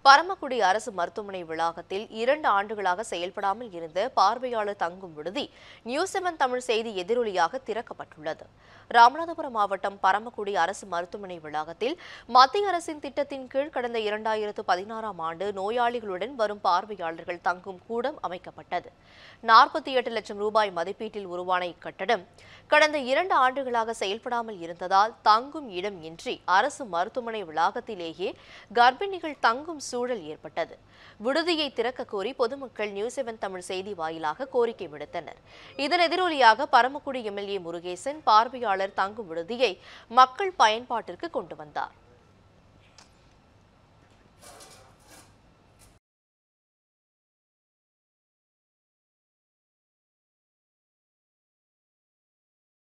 பரமக்குடி அரசு மருத்துவமனை வளாகத்தில் இரண்டு ஆண்டுகளாக செயல்படாமல் இருந்த பார்வையாளர் தங்கும் விடுதி நியூஸ் செவன் தமிழ் செய்தி எதிரொலியாக திறக்கப்பட்டுள்ளது ராமநாதபுரம் மாவட்டம் பரமக்குடி அரசு மருத்துவமனை வளாகத்தில் மத்திய அரசின் திட்டத்தின் கீழ் கடந்த இரண்டாயிரத்து பதினாறாம் ஆண்டு நோயாளிகளுடன் வரும் பார்வையாளர்கள் தங்கும் கூடம் அமைக்கப்பட்டது நாற்பத்தி எட்டு லட்சம் ரூபாய் மதிப்பீட்டில் உருவான இக்கட்டடம் கடந்த இரண்டு ஆண்டுகளாக செயல்படாமல் இருந்ததால் தங்கும் இடம் இன்றி அரசு மருத்துவமனை வளாகத்திலேயே கர்ப்பிணிகள் தங்கும் சூழல் ஏற்பட்டது விடுதியை திறக்க கோரி பொதுமக்கள் நியூஸ் செவன் தமிழ் செய்தி வாயிலாக கோரிக்கை விடுத்தனர் இதன் எதிரொலியாக பரமக்குடி எம்எல்ஏ முருகேசன் பார்வையாளர் தங்கும் விடுதியை மக்கள் பயன்பாட்டிற்கு கொண்டு வந்தார்